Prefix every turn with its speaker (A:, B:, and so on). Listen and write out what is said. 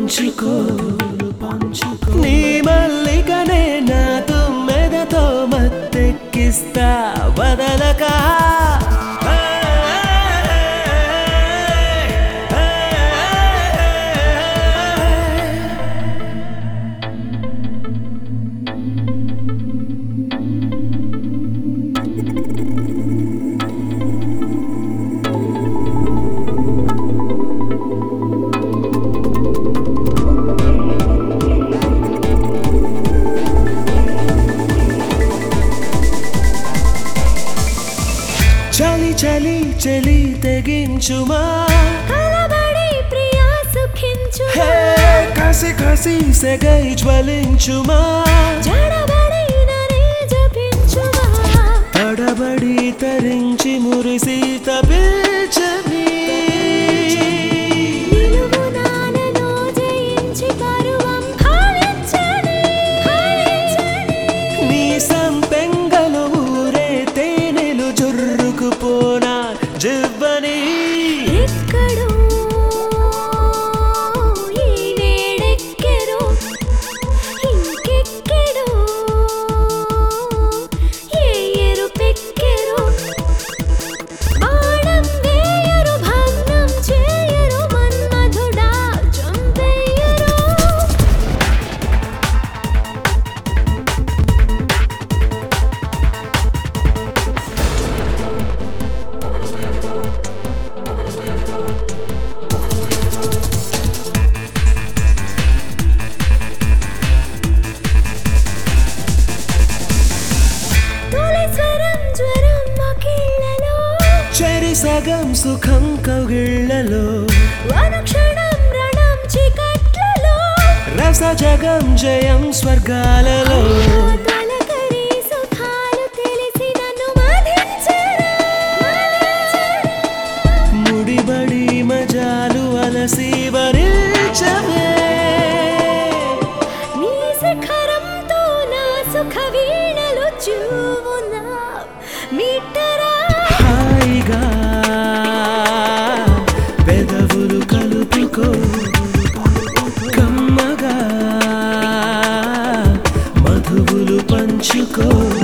A: పంచుకో నీ మల్లికనే నా తుమ్మెదతో మత్తెక్కిస్తా వదలకా చలి చలి చలి తెగించుమా
B: కలబడి ప్రియా సుఖించుమా
A: హే కసి కసి సెగై జ్వలించుమా
B: జడబడి నన్నే జపించుమా
A: తడబడి తరించి మురిసి తపించని
B: నిలువు నానలో జయించి పరువం ఫలించని ఫలించని
A: నీ సంపెంగలు ఊరే తేనెలు జుర్రుకుపోనా జివ్వని
B: ఎక్కడో ఈ వేడెక్కెరో ఇంకెక్కడో ఏ ఎరుపెక్కెరో బాణం వేయరు భగ్నం చేయరు మన్మధుడా చంపేయరు తొలి స్వరం జ్వరం మకిళ్ళలో
A: చెరి సగం సుఖం కౌగిళ్లలో
B: అనుక్షణం రణం చీకట్లలో
A: రస జగం జయం స్వర్గాలలో
B: తలకరి సుఖాలు తెలిసి నన్ను మధించరా
A: ముడిబడి మజాలు అలసి వరించవే
B: నీ శిఖరంతో నా సుఖ వీణలు చూవునా మీటరా
A: హాయిగా పెదవులు కలుపుకో కమ్మగా మధువులు పంచుకో